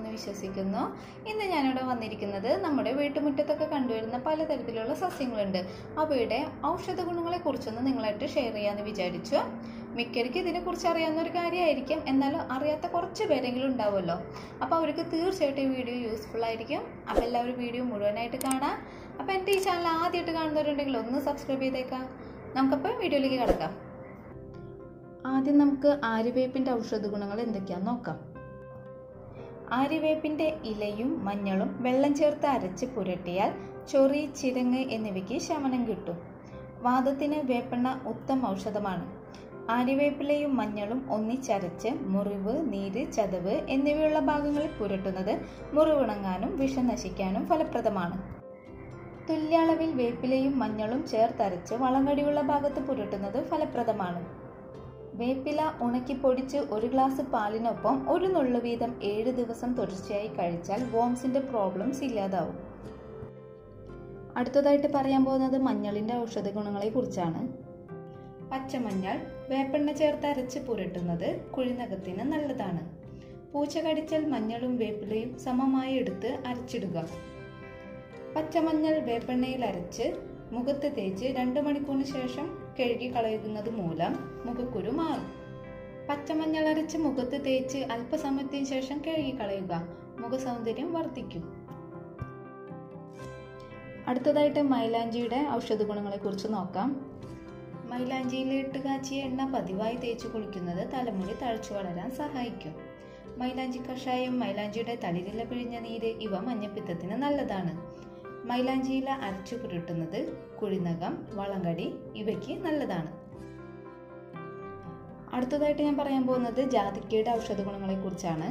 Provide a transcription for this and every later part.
എന്ന് വിശ്വസിക്കുന്നു ഇന്ന് ഞാനിവിടെ വന്നിരിക്കുന്നത് നമ്മുടെ വീട്ടുമുറ്റത്തൊക്കെ കണ്ടുവരുന്ന പലതരത്തിലുള്ള സസ്യങ്ങളുണ്ട് അവയുടെ ഔഷധ ഗുണങ്ങളെ കുറിച്ചൊന്ന് നിങ്ങളായിട്ട് ഷെയർ ചെയ്യാമെന്ന് വിചാരിച്ചു മിക്കവർക്കും ഇതിനെക്കുറിച്ച് അറിയാവുന്ന ഒരു കാര്യമായിരിക്കും എന്നാലും അറിയാത്ത കുറച്ച് പേരെങ്കിലും ഉണ്ടാവുമല്ലോ അപ്പോൾ അവർക്ക് തീർച്ചയായിട്ടും ഈ വീഡിയോ യൂസ്ഫുൾ ആയിരിക്കും അപ്പോൾ എല്ലാവരും വീഡിയോ മുഴുവനായിട്ട് കാണാം അപ്പോൾ എൻ്റെ ഈ ചാനൽ ആദ്യമായിട്ട് കാണുന്നവരുണ്ടെങ്കിൽ ഒന്ന് സബ്സ്ക്രൈബ് ചെയ്തേക്കാം നമുക്കപ്പോൾ വീഡിയോയിലേക്ക് കിടക്കാം ആദ്യം നമുക്ക് ആര്യവേപ്പിൻ്റെ ഔഷധ ഗുണങ്ങൾ എന്തൊക്കെയാണെന്ന് നോക്കാം ആര്യവേപ്പിൻ്റെ ഇലയും മഞ്ഞളും വെള്ളം ചേർത്ത് അരച്ച് പുരട്ടിയാൽ ചൊറി ചിരങ്ങ് എന്നിവയ്ക്ക് ശമനം കിട്ടും വാദത്തിന് വേപ്പെണ്ണ ഉത്തമ ഔഷധമാണ് ആര്യവേപ്പിലയും മഞ്ഞളും ഒന്നിച്ചരച്ച് മുറിവ് നീര് ചതവ് എന്നിവയുള്ള ഭാഗങ്ങളിൽ പുരട്ടുന്നത് മുറിവുണങ്ങാനും വിഷം നശിക്കാനും ഫലപ്രദമാണ് തുല്യളവിൽ വേപ്പിലയും മഞ്ഞളും ചേർത്തരച്ച് വളങ്കടിയുള്ള ഭാഗത്ത് പുരട്ടുന്നത് ഫലപ്രദമാണ് വേപ്പില ഉണക്കി പൊടിച്ച് ഒരു ഗ്ലാസ് പാലിനൊപ്പം ഒരു നുള്ളു വീതം ഏഴ് ദിവസം തുടർച്ചയായി കഴിച്ചാൽ വോംസിന്റെ പ്രോബ്ലംസ് ഇല്ലാതാവും അടുത്തതായിട്ട് പറയാൻ പോകുന്നത് മഞ്ഞളിന്റെ ഔഷധ ഗുണങ്ങളെ കുറിച്ചാണ് പച്ചമഞ്ഞൾ വേപ്പെണ്ണ ചേർത്ത് അരച്ച് പുരട്ടുന്നത് കുഴിനകത്തിന് നല്ലതാണ് പൂച്ച കടിച്ചാൽ മഞ്ഞളും വേപ്പിലയും സമമായി എടുത്ത് അരച്ചിടുക പച്ചമഞ്ഞൾ വേപ്പെണ്ണയിൽ അരച്ച് മുഖത്ത് തേച്ച് രണ്ട് മണിക്കൂറിന് ശേഷം കഴുകി കളയുന്നത് മൂലം മുഖക്കുരു മാറും പച്ചമഞ്ഞൾ അരച്ച് മുഖത്ത് തേച്ച് അല്പസമയത്തിന് ശേഷം കഴുകി കളയുക മുഖസൗന്ദര്യം വർദ്ധിക്കും അടുത്തതായിട്ട് മൈലാഞ്ചിയുടെ ഔഷധ ഗുണങ്ങളെ കുറിച്ച് നോക്കാം മൈലാഞ്ചിയിൽ ഇട്ട് കാച്ചിയ എണ്ണ പതിവായി തേച്ച് കുളിക്കുന്നത് തലമുടി തഴച്ചു വളരാൻ സഹായിക്കും മൈലാഞ്ചി കഷായം മൈലാഞ്ചിയുടെ തളിരില പിഴിഞ്ഞ നീര് ഇവ മഞ്ഞപ്പിത്തത്തിന് നല്ലതാണ് മൈലാഞ്ചിയില അരച്ചു പുരട്ടുന്നത് കുഴിനകം വളങ്കടി ഇവയ്ക്ക് നല്ലതാണ് അടുത്തതായിട്ട് ഞാൻ പറയാൻ പോകുന്നത് ജാതിക്കയുടെ ഔഷധ ഗുണങ്ങളെ കുറിച്ചാണ്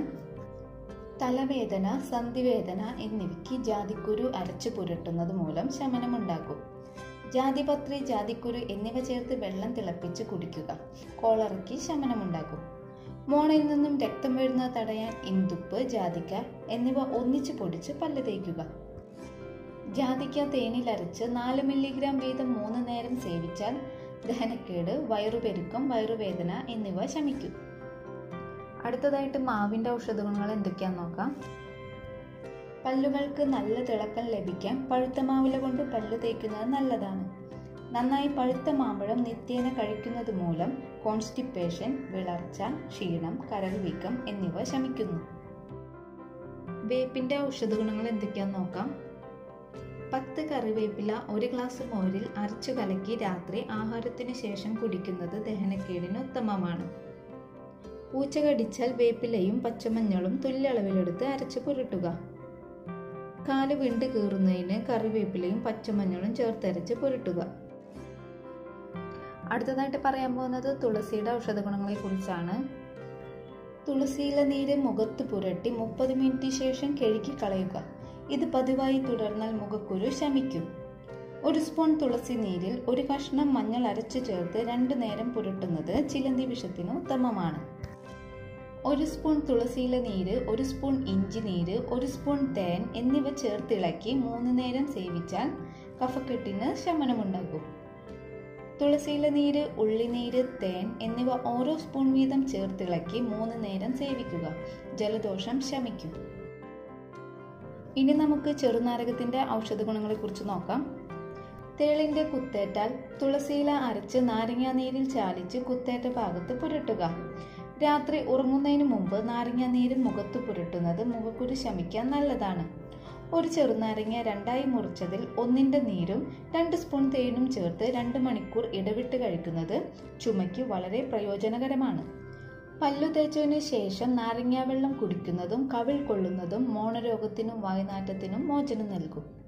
തലവേദന സന്ധിവേദന എന്നിവയ്ക്ക് ജാതിക്കുരു അരച്ചു പുരട്ടുന്നത് മൂലം ശമനമുണ്ടാക്കും ജാതിപത്രി ജാതിക്കുരു എന്നിവ ചേർത്ത് വെള്ളം തിളപ്പിച്ച് കുടിക്കുക കോളറയ്ക്ക് ശമനമുണ്ടാക്കും മോണയിൽ നിന്നും രക്തം വീഴുന്നത് തടയാൻ ഇന്ദുപ്പ് ജാതിക്ക എന്നിവ ഒന്നിച്ചു പൊടിച്ച് പല്ല് തേക്കുക ജാതിക്ക തേനിലരച്ച് നാല് മില്ലിഗ്രാം വീതം മൂന്ന് നേരം സേവിച്ചാൽ ദഹനക്കേട് വയറുപെരുക്കം വയറുവേദന എന്നിവ ശമിക്കും അടുത്തതായിട്ട് മാവിൻ്റെ ഔഷധ ഗുണങ്ങൾ എന്തൊക്കെയാണെന്ന് നോക്കാം പല്ലുകൾക്ക് നല്ല തിളക്കം ലഭിക്കാൻ പഴുത്ത മാവില കൊണ്ട് പല്ല് തേക്കുന്നത് നല്ലതാണ് നന്നായി പഴുത്ത മാമ്പഴം നിത്യേന കഴിക്കുന്നത് മൂലം കോൺസ്റ്റിപ്പേഷൻ വിളർച്ച ക്ഷീണം കരൾ വീക്കം എന്നിവ ശമിക്കുന്നു വേപ്പിന്റെ ഔഷധ ഗുണങ്ങൾ എന്തൊക്കെയാന്ന് നോക്കാം പത്ത് കറിവേപ്പില ഒരു ഗ്ലാസ് മോരിൽ അരച്ചു കലക്കി രാത്രി ആഹാരത്തിന് ശേഷം കുടിക്കുന്നത് ദഹനക്കേടിന് ഉത്തമമാണ് പൂച്ച കടിച്ചാൽ വേപ്പിലയും പച്ചമഞ്ഞളും തുല്യളവിലെടുത്ത് അരച്ചു പുരട്ടുക കാല് വിണ്ട് കീറുന്നതിന് കറിവേപ്പിലയും പച്ചമഞ്ഞളും ചേർത്തരച്ച് പുരട്ടുക അടുത്തതായിട്ട് പറയാൻ പോകുന്നത് തുളസിയുടെ ഔഷധ ഗുണങ്ങളെ കുറിച്ചാണ് തുളസിയില നീര് മുഖത്ത് പുരട്ടി മുപ്പത് മിനിറ്റ് ശേഷം കഴുകി കളയുക ഇത് പതിവായി തുടർന്നാൽ മുഖക്കുരു ശമിക്കും ഒരു സ്പൂൺ തുളസി നീരിൽ ഒരു കഷ്ണം മഞ്ഞൾ അരച്ചു ചേർത്ത് രണ്ടു നേരം പുരട്ടുന്നത് ചിലന്തി വിഷത്തിന് ഉത്തമമാണ് ഒരു സ്പൂൺ തുളസിയില നീര് ഒരു സ്പൂൺ ഇഞ്ചി നീര് ഒരു സ്പൂൺ തേൻ എന്നിവ ചേർത്തിളക്കി മൂന്ന് നേരം സേവിച്ചാൽ കഫക്കെട്ടിന് ശമനമുണ്ടാകും തുളസിയില നീര് ഉള്ളിനീര് തേൻ എന്നിവ ഓരോ സ്പൂൺ വീതം ചേർത്തിളക്കി മൂന്ന് നേരം സേവിക്കുക ജലദോഷം ശമിക്കും ഇനി നമുക്ക് ചെറുനാരകത്തിന്റെ ഔഷധ ഗുണങ്ങളെ കുറിച്ച് നോക്കാം തേളിന്റെ കുത്തേറ്റാൽ തുളസിയില അരച്ച് നാരങ്ങാ നീരിൽ ചാലിച്ച് കുത്തേറ്റ ഭാഗത്ത് പുരട്ടുക രാത്രി ഉറങ്ങുന്നതിന് മുമ്പ് നാരങ്ങാ നീര് മുഖത്ത് പുരട്ടുന്നത് മുഖക്കുരു ശമിക്കാൻ നല്ലതാണ് ഒരു ചെറുനാരങ്ങ രണ്ടായി മുറിച്ചതിൽ ഒന്നിന്റെ നീരും രണ്ട് സ്പൂൺ തേനും ചേർത്ത് രണ്ട് മണിക്കൂർ ഇടവിട്ട് കഴിക്കുന്നത് ചുമയ്ക്ക് വളരെ പ്രയോജനകരമാണ് പല്ലു തേച്ചതിന് ശേഷം നാരങ്ങാവെള്ളം കുടിക്കുന്നതും കവിൾ കൊള്ളുന്നതും മോണരോഗത്തിനും വായുനാറ്റത്തിനും മോചനം നൽകും